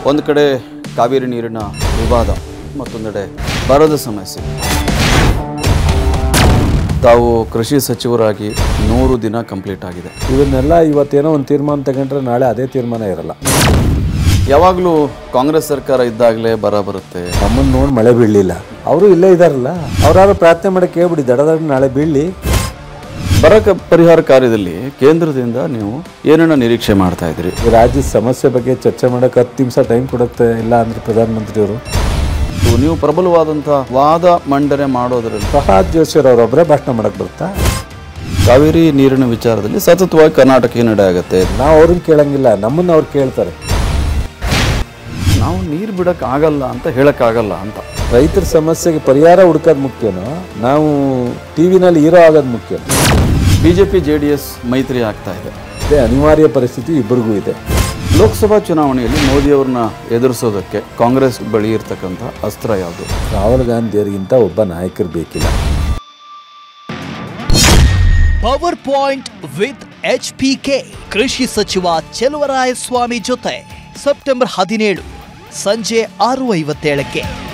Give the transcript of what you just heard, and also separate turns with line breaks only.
ಒಂದು ಕಡೆ ಕಾವೇರಿ ನೀರಿನ ವಿವಾದ ಮತ್ತೊಂದೆಡೆ ಬರದ ಸಮಸ್ಯೆ ತಾವು ಕೃಷಿ ಸಚಿವರಾಗಿ ನೂರು ದಿನ ಕಂಪ್ಲೀಟ್ ಆಗಿದೆ
ಇವನ್ನೆಲ್ಲ ಇವತ್ತೇನೋ ಒಂದು ತೀರ್ಮಾನ ತಗೊಂಡ್ರೆ ನಾಳೆ ಅದೇ ತೀರ್ಮಾನ ಇರಲ್ಲ
ಯಾವಾಗಲೂ ಕಾಂಗ್ರೆಸ್ ಸರ್ಕಾರ ಇದ್ದಾಗಲೇ ಬರ ಬರುತ್ತೆ
ನಮ್ಮನ್ನು ನೋಡಿ ಮಳೆ ಬೀಳಲಿಲ್ಲ ಅವರು ಇಲ್ಲೇ ಇದಾರಲ್ಲ ಅವ್ರಾದ್ರು ಪ್ರಾರ್ಥನೆ ಮಾಡಕ್ಕೆ ಹೇಳ್ಬಿಡಿ ದಡ ದಡ ನಾಳೆ ಬೀಳಲಿ
ಬರ ಕ- ಪರಿಹಾರ ಕಾರ್ಯದಲ್ಲಿ ಕೇಂದ್ರದಿಂದ ನೀವು ಏನನ್ನ ನಿರೀಕ್ಷೆ ಮಾಡ್ತಾ ಇದ್ರಿ
ಈ ರಾಜ್ಯದ ಸಮಸ್ಯೆ ಬಗ್ಗೆ ಚರ್ಚೆ ಮಾಡಕ್ಕೆ ಹತ್ತು ನಿಮಿಷ ಟೈಮ್ ಕೊಡುತ್ತೆ ಇಲ್ಲ ಅಂದ್ರೆ ಪ್ರಧಾನಮಂತ್ರಿಯವರು
ಸೊ ನೀವು ಪ್ರಬಲವಾದಂಥ ವಾದ ಮಂಡನೆ ಮಾಡೋದ್ರಲ್ಲಿ
ಪ್ರಹ್ಲಾದ್ ಜೋಶಿ ಅವರೊಬ್ಬರೇ ಭಾಷಣ ಮಾಡಕ್ಕೆ ಬರ್ತಾ
ಕಾವೇರಿ ನೀರಿನ ವಿಚಾರದಲ್ಲಿ ಸತತವಾಗಿ ಕರ್ನಾಟಕ ನಡೆ ಆಗುತ್ತೆ
ನಾವು ಅವ್ರನ್ನ ಕೇಳಂಗಿಲ್ಲ ನಮ್ಮನ್ನ ಅವ್ರು ಕೇಳ್ತಾರೆ
ನಾವು ನೀರು ಬಿಡಕ್ ಆಗಲ್ಲ ಅಂತ ಹೇಳಕ್ಕಾಗಲ್ಲ ಅಂತ
ರೈತರ ಸಮಸ್ಯೆಗೆ ಪರಿಹಾರ ಹುಡುಕೋದು ಮುಖ್ಯನೋ ನಾವು ಟಿ ವಿನಲ್ಲಿ ಹೀರೋ ಆಗೋದು ಮುಖ್ಯನೋ
ಬಿಜೆಪಿ ಜೆ ಡಿ ಎಸ್ ಮೈತ್ರಿ ಆಗ್ತಾ ಇದೆ
ಇದೇ ಅನಿವಾರ್ಯ ಪರಿಸ್ಥಿತಿ ಇಬ್ಬರಿಗೂ ಇದೆ
ಲೋಕಸಭಾ ಚುನಾವಣೆಯಲ್ಲಿ ಮೋದಿಯವ್ರನ್ನ ಎದುರಿಸೋದಕ್ಕೆ ಕಾಂಗ್ರೆಸ್ ಬಳಿ ಇರ್ತಕ್ಕಂಥ ಅಸ್ತ್ರ ಯಾವುದು
ರಾಹುಲ್ ಗಾಂಧಿಯವರಿಗಿಂತ ಒಬ್ಬ ನಾಯಕರು ಬೇಕಿಲ್ಲ
power point with H P K ಕೃಷಿ ಸಚಿವ ಚೆಲುವರಾಯಸ್ವಾಮಿ ಜೊತೆ ಸೆಪ್ಟೆಂಬರ್ ಹದಿನೇಳು ಸಂಜೆ ಆರು ಐವತ್ತೇಳಕ್ಕೆ